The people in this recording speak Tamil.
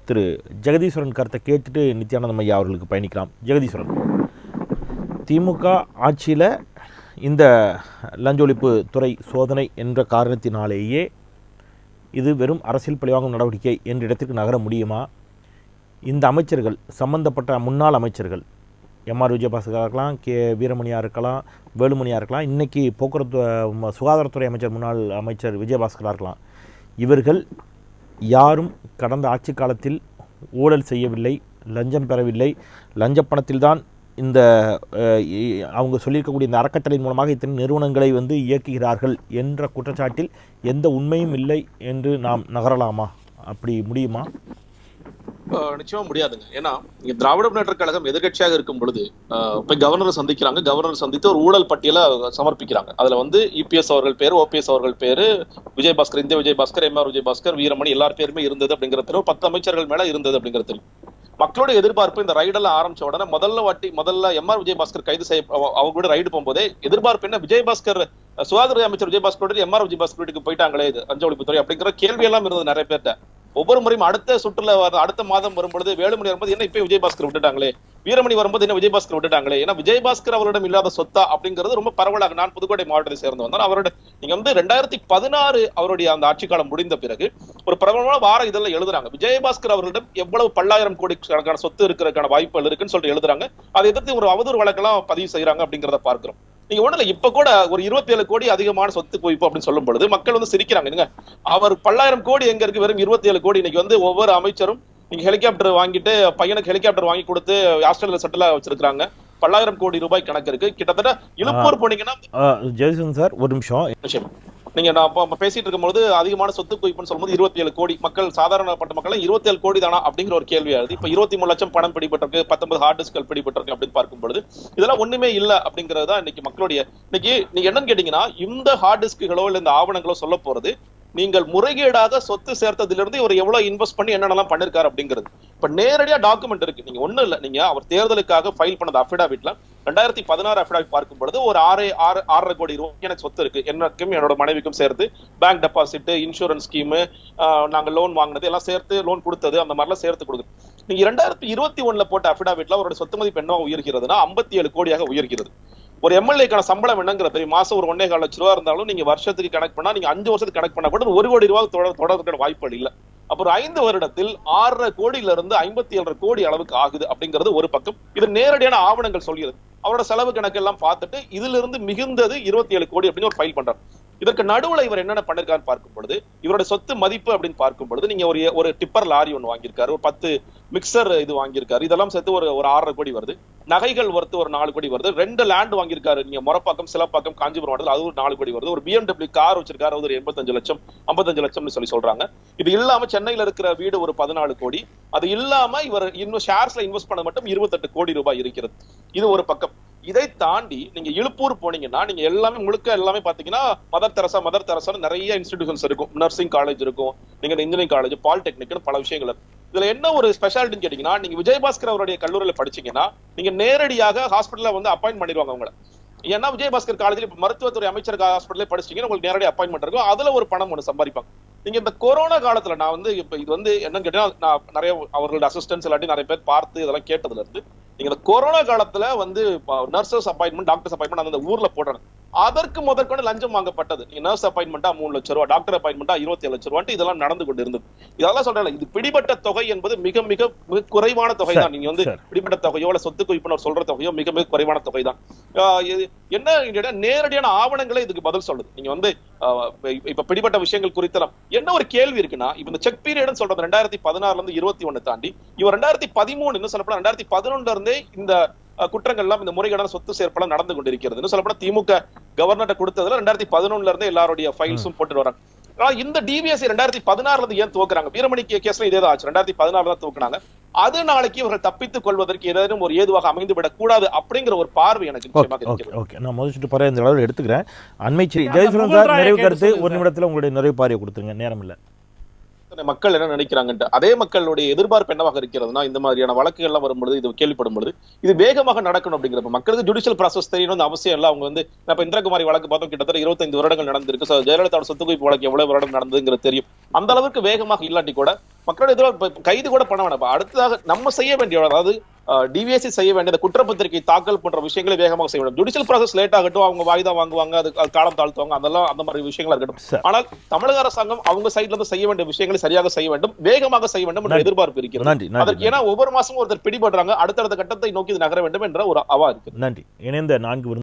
திரு ஜெகதீஸ்வரன் கருத்தை கேட்டுட்டு நித்யானந்தம் ஐயா அவர்களுக்கு பயணிக்கலாம் ஜெகதீஸ்வரன் திமுக ஆட்சியில் இந்த லஞ்ச ஒழிப்பு துறை சோதனை என்ற காரணத்தினாலேயே இது வெறும் அரசியல் பழிவாங்கும் நடவடிக்கை என்ற இடத்திற்கு நகர முடியுமா இந்த அமைச்சர்கள் சம்பந்தப்பட்ட முன்னாள் அமைச்சர்கள் எம்ஆர் விஜயபாஸ்கராக இருக்கலாம் கே வீரமணியாக இருக்கலாம் வேலுமணியாக இருக்கலாம் இன்றைக்கி போக்குவரத்து ம- சுகாதாரத்துறை அமைச்சர் முன்னாள் அமைச்சர் விஜயபாஸ்கராக இருக்கலாம் இவர்கள் யாரும் கடந்த ஆட்சி காலத்தில் ஊழல் செய்யவில்லை லஞ்சம் பெறவில்லை லஞ்ச பணத்தில்தான் இந்த அஹ், இ- அவங்க சொல்லியிருக்கக்கூடிய இந்த அறக்கட்டளையின் மூலமாக இத்தனை நிறுவனங்களை வந்து இயக்குகிறார்கள் என்ற குற்றச்சாட்டில் எந்த உண்மையும் இல்லை என்று நாம் நகரலாமா அப்படி முடியுமா அஹ் நிச்சயமா முடியாதுங்க ஏன்னா இங்க திராவிட முன்னேற்ற கழகம் எதிர்க்கட்சியாக இருக்கும் பொழுது அஹ் போய் கவர்னரை சந்திக்கிறாங்க கவர்னர் சந்தித்து ஒரு ஊழல் பட்டியலை சமர்ப்பிக்கிறாங்க அதுல வந்து இபிஎஸ் அவர்கள் பேரு ஓபிஎஸ் அவர்கள் பேரு விஜயபாஸ்கர் இந்திய விஜயபாஸ்கர் எம்ஆர் விஜயபாஸ்கர் வீரமணி எல்லார் பேருமே இருந்தது அப்படிங்கிறது தெரியும் பத்து அமைச்சர்கள் மேல இருந்தது அப்படிங்கிறது தெரியும் மக்களுடைய எதிர்பார்ப்பு இந்த ரைடெல்லாம் ஆரம்பிச்ச உடனே முதல்ல வாட்டி முதல்ல எம்ஆர் விஜயபாஸ்கர் கைது செய்ய அவ- அவங்க கூட ரைடு போகும்போதே எதிர்பார்ப்பு என்ன விஜயபாஸ்கர் அஹ் சுகாதார அமைச்சர் விஜயபாஸ்கர் எம்ஆர் விஜயபாஸ்கர் வீட்டுக்கு போயிட்டாங்களே இது லஞ்ச ஒழிப்புத்துறை அப்படிங்கிற கேள்வி எல்லாம் இருந்தது நிறைய பேர்ட்ட ஒவ்வொரு முறையும் அடுத்த சுற்றுல வர அடுத்த மாதம் வரும்பொழுது வேலுமணி வரும்போது என்ன இப்ப விஜயபாஸ்கர் விட்டுட்டாங்களே வீரமணி வரும்போது என்ன விஜயபாஸ்கர் விட்டுட்டாங்களே ஏன்னா விஜயபாஸ்கர் அவரிடம் இல்லாத சொத்தா அப்படிங்கிறது ரொம்ப பரவலாக நான் புதுக்கோட்டை மாவட்டத்தை சேர்ந்து வந்தேன் அவரோட நீங்க வந்து ரெண்டாயிரத்தி பதினாறு அவருடைய அந்த ஆட்சி காலம் முடிந்த பிறகு ஒரு பிரபலமான வார இதெல்லாம் எழுதுறாங்க விஜயபாஸ்கர் அவர்களிடம் எவ்வளவு பல்லாயிரம் கோடி கணக்கான சொத்து இருக்கிறதுக்கான வாய்ப்புகள் இருக்குன்னு சொல்லிட்டு எழுதுறாங்க அதை எதிர்த்து ஒரு அவதூறு வழக்கெல்லாம் பதிவு செய்யறாங்க அப்படிங்கிறத பார்க்கிறோம் நீங்க ஒண்ணுல இப்ப கூட ஒரு இருபத்தி ஏழு கோடி அதிகமான சொத்து குவிப்பு அப்படின்னு சொல்லும் பொழுது மக்கள் வந்து சிரிக்கிறாங்க என்னங்க அவர் பல்லாயிரம் கோடி எங்க இருக்கு வெறும் இருபத்தி ஏழு கோடி இன்னைக்கு வந்து ஒவ்வொரு அமைச்சரும் நீங்க ஹெலிகாப்டர் வாங்கிட்டு பையனுக்கு ஹெலிகாப்டர் வாங்கி கொடுத்து ஆஸ்திரேலியா செட்டில் வச்சிருக்காங்க பல்லாயிரம் கோடி ரூபாய் கணக்கு இருக்கு கிட்டத்தட்ட இழுப்பூர் போனீங்கன்னா ஜெயசன் சார் ஒரு நிமிஷம் நிச்சயம் நீங்க நான் அப்ப அப்ப பேசிட்டு இருக்கும்போது அதிகமான சொத்து குவிப்புன்னு சொல்லும்போது இருபத்தி ஏழு கோடி மக்கள் சாதாரணப்பட்ட மக்கள் இருபத்தி ஏழு கோடி தானா அப்படிங்கிற ஒரு கேள்வி ஆகுது இப்ப இருபத்தி மூணு லட்சம் பணம் பிடிபட்டிருக்கு பத்தொன்பது ஹார்ட் டிஸ்கள் பிடிபட்டிருக்கு அப்படின்னு பார்க்கும் பொழுது இதெல்லாம் ஒண்ணுமே இல்ல அப்படிங்கிறது தான் இன்னைக்கு மக்களுடைய இன்னைக்கு நீங்க என்னன்னு கேட்டீங்கன்னா இந்த ஹார்ட் டிஸ்க்குகளோ இல்ல இந்த ஆவணங்களோ சொல்ல போறது நீங்கள் முறைகேடாக சொத்து சேர்த்ததிலிருந்து இவர் எவ்வளவு இன்வெஸ்ட் பண்ணி என்னென்னலாம் பண்ணிருக்காரு அப்படிங்கிறது இப்ப நேரடியா டாக்குமெண்ட் இருக்கு நீங்க ஒண்ணும் இல்ல நீங்க அவர் தேர்தலுக்காக ஃபைல் பண்ணது அஃபிடாவிட்ல ரெண்டாயிரத்தி பதினாறு அஃபிடாவிட் பார்க்கும் பொழுது ஒரு ஆறு ஆறு ஆறரை கோடி ரூபாய் எனக்கு சொத்து இருக்கு எனக்கும் என்னோட மனைவிக்கும் சேர்த்து பேங்க் டெபாசிட் இன்சூரன்ஸ் ஸ்கீமு நாங்க லோன் வாங்கினது எல்லாம் சேர்த்து லோன் கொடுத்தது அந்த மாதிரிலாம் சேர்த்து கொடுக்குது நீங்க இரண்டாயிரத்தி இருபத்தி ஒண்ணுல போட்ட அஃபிடாவிட்ல அவரோட சொத்து மதிப்பு என்ன உயர்கிறதுனா ஐம்பத்தி ஏழு கோடியாக உயர்கிறது ஒரு எம்எல்ஏக்கான சம்பளம் என்னங்கிற பெரிய மாசம் ஒரு ஒன்னே கால் லட்ச ரூபா இருந்தாலும் நீங்க வருஷத்துக்கு கணக்கு பண்ணா நீங்க அஞ்சு வருஷத்துக்கு கணக்கு பண்ணா கூட ஒரு கோடி ரூபாய் தொடர் தொடர்றதுக்கான வாய்ப்புகள் இல்ல அப்புறம் ஐந்து வருடத்தில் ஆறரை கோடியில இருந்து ஐம்பத்தி ஏழரை கோடி அளவுக்கு ஆகுது அப்படிங்கிறது ஒரு பக்கம் இது நேரடியான ஆவணங்கள் சொல்கிறது அவரோட செலவு கணக்கு எல்லாம் பார்த்துட்டு இதுல இருந்து மிகுந்தது இருபத்தி ஏழு கோடி அப்படின்னு ஒரு ஃபைல் பண்றாரு இதற்கு நடுவுல இவர் என்னென்ன பண்ணிருக்காருன்னு பார்க்கும் பொழுது இவரோட சொத்து மதிப்பு அப்படின்னு பார்க்கும் பொழுது நீங்க ஒரு ஒரு டிப்பர் லாரி ஒன்று வாங்கியிருக்காரு ஒரு பத்து மிக்சர் இது வாங்கியிருக்காரு இதெல்லாம் சேர்த்து ஒரு ஒரு ஆறரை கோடி வருது நகைகள் ஒர்த்து ஒரு நாலு கோடி வருது ரெண்டு லேண்ட் வாங்கியிருக்காரு நீங்க மொரப்பாக்கம் சிலப்பாக்கம் காஞ்சிபுரம் மாவட்டத்தில் அது ஒரு நாலு கோடி வருது ஒரு பிஎம்டபிள்யூ கார் வச்சிருக்காரு அது ஒரு எண்பத்தஞ்சு லட்சம் ஐம்பத்தஞ்சு லட்சம்னு சொல்லி சொல்றாங்க இது இல்லாம சென்னையில இருக்கிற வீடு ஒரு பதினாலு கோடி அது இல்லாம இவர் இன்னும் ஷேர்ஸ்ல இன்வெஸ்ட் பண்ண மட்டும் இருபத்தெட்டு கோடி ரூபாய் இருக்கிறது இது ஒரு பக்கம் இதை தாண்டி நீங்க இழுப்பூர் போனீங்கன்னா நீங்க எல்லாமே முழுக்க எல்லாமே பாத்தீங்கன்னா மதர் தெரசா மதர் தெரசான்னு நிறைய இன்ஸ்டிடியூஷன்ஸ் இருக்கும் நர்சிங் காலேஜ் இருக்கும் நீங்க இன்ஜினியரிங் காலேஜ் பாலிடெக்னிக்னு பல விஷயங்கள் இருக்கு இதுல என்ன ஒரு ஸ்பெஷாலிட்டின்னு கேட்டீங்கன்னா நீங்க விஜயபாஸ்கர் அவருடைய கல்லூரியில படிச்சீங்கன்னா நீங்க நேரடியாக ஹாஸ்பிட்டல்ல வந்து அப்பாயின்ட் பண்ணிடுவாங்க உங்களை ஏன்னா விஜயபாஸ்கர் காலேஜில் இப்ப மருத்துவத்துறை அமைச்சர் ஹாஸ்பிட்டலே படிச்சீங்கன்னா உங்களுக்கு நேரடி அப்பாயின்மெண்ட் இருக்கும் அதுல ஒரு பணம் ஒன்று சம்பாதிப்பாங்க நீங்க இந்த கொரோனா காலத்துல நான் வந்து இப்ப இது வந்து என்னன்னு கேட்டீங்கன்னா நான் நிறைய அவர்களோட அசிஸ்டன்ஸ் இல்லாட்டி நிறைய பேர் பார்த்து இதெல்லாம் கேட்டதுல இருந்து நீங்க இந்த கொரோனா காலத்துல வந்து நர்சஸ் அப்பாயின்மெண்ட் டாக்டர்ஸ் அப்பாயின்மெண்ட் அந்த ஊர்ல போடுறாங்க அதற்கு முதற்கொண்டு லஞ்சம் வாங்கப்பட்டது நீங்க நர்ஸ் அப்பாயின்மெண்டா மூணு லட்சம் ரூபா டாக்டர் அப்பாயின்மெண்டா இருபத்தி ஏழு லட்சம் ரூபாய் இதெல்லாம் நடந்து கொண்டு இருந்தது இதெல்லாம் சொல்றேன் இது பிடிபட்ட தொகை என்பது மிக மிக மிக குறைவான தொகை தான் நீங்க வந்து சரி. பிடிபட்ட தொகையோ இல்ல சொத்து குவிப்பினர் சொல்ற தொகையோ மிக மிக குறைவான தொகை தான் ஆஹ் இது என்ன கேட்டா நேரடியான ஆவணங்களே இதுக்கு பதில் சொல்லுது நீங்க வந்து ஆஹ் இப்ப- இப்ப பிடிபட்ட விஷயங்கள் குறித்தலாம் என்ன ஒரு கேள்வி இருக்குன்னா இப்ப இந்த செக் பீரியட்னு சொல்றது ரெண்டாயிரத்தி பதினாறுல இருந்து இருபத்தி ஒண்ணு தாண்டி இவர் ரெண்டாயிரத்தி பதிமூணு இன்னும் சொல்லப்போனா ரெண்டாயிரத்தி பதினொன்றுல இருந்தே இந்த அஹ், குற்றங்கள் எல்லாம் இந்த முறைகேடான சொத்து சேர்ப்பெல்லாம் நடந்து கொண்டிருக்கிறது இன்னும் சொல்லப்போனா திமுக கவர்னர்ட்ட கொடுத்ததுல ரெண்டாயிரத்தி பதினொன்னுல இருந்தே எல்லாருடைய ஃபைல்ஸும் போட்டு வராங்க ஆனா இந்த டிவிஎஸ் ரெண்டாயிரத்தி பதினாறுல இருந்து ஏன் துவக்குறாங்க வீரமணி கேஸ்ல இதே தான் ஆச்சு ரெண்டாயிரத்தி பதினாறு தான் துவக்குனாங்க அது நாளைக்கு இவர்கள் தப்பித்துக் கொள்வதற்கு ஏதேனும் ஒரு ஏதுவாக அமைந்து விடக் கூடாது அப்படிங்கிற ஒரு பார்வை எனக்கு ஓகே நிச்சயமாக ஓகே இருக்கிறது ஓகே நான் முதல் சுற்று பாரு இந்த அளவில் எடுத்துக்கிறேன் அண்மை செய்தி அந்த ஜெயசுரன் புகழ் சார் ராயை நிறைவு கேட்டு கருத்து சொல்லுங்க ஒரு சார். நிமிடத்தில் உங்களுடைய நிறைவு பாரியை கொடுத்துருங்க நேரம் இல்லை மக்கள் என்ன நினைக்கிறாங்கன்ட்டு அதே மக்களுடைய எதிர்பார்ப்பு என்னவாக இருக்கிறதுனா இந்த மாதிரியான வழக்குகள்லாம் வரும்பொழுது இது கேள்விப்படும் பொழுது இது வேகமாக நடக்கணும் அப்படிங்கிறப்ப மக்களுக்கு ஜுடிஷியல் ப்ராசஸ் தெரியணும் அவசியம் இல்லை அவங்க வந்து நான் இப்ப இந்திரகுமாரி வழக்கு பார்த்தோம் கிட்டத்தட்ட இருபத்தைந்து வருடங்கள் நடந்திருக்கு So, ஜெயலலிதாவோட சொத்து குவிப்பு வழக்கு எவ்வளவு வருடம் நடந்ததுங்கிறது தெரியும் அந்த அளவுக்கு வேகமாக இல்லாட்டி கூட மக்களோட எதிர்பார்ப்பு கைது கூட பண்ண வேணாம் இப்ப அடுத்ததாக நம்ம செய்ய வேண்டிய அதாவது டிவிஎஸ்சி செய்ய வேண்டிய குற்றப்பத்திரிகை தாக்கல் போன்ற விஷயங்களை வேகமாக செய்ய வேண்டும் ஜுடிஷியல் ப்ராசஸ் லேட் ஆகட்டும் அவங்க வாய்தா வாங்குவாங்க அது அது காலம் தாழ்த்துவாங்க அதெல்லாம் அந்த மாதிரி விஷயங்களா இருக்கட்டும் சரி. ஆனால் தமிழக அரசாங்கம் அவங்க சைட்ல இருந்து செய்ய வேண்டிய விஷயங்களை சரியாக செய்ய வேண்டும் வேகமாக செய்ய வேண்டும் என்ற நன்றி. எதிர்பார்ப்பு இருக்கிறது நன்றி நன்றி அதற்கு ஏன்னா ஒவ்வொரு மாசமும் ஒருத்தர் பிடிபடுறாங்க அடுத்தடுத்த கட்டத்தை நோக்கி இது நகர வேண்டும் என்ற ஒரு அவா இருக்கு நன்றி இணைந்த நான்கு விருந்தினர்களுக்கும்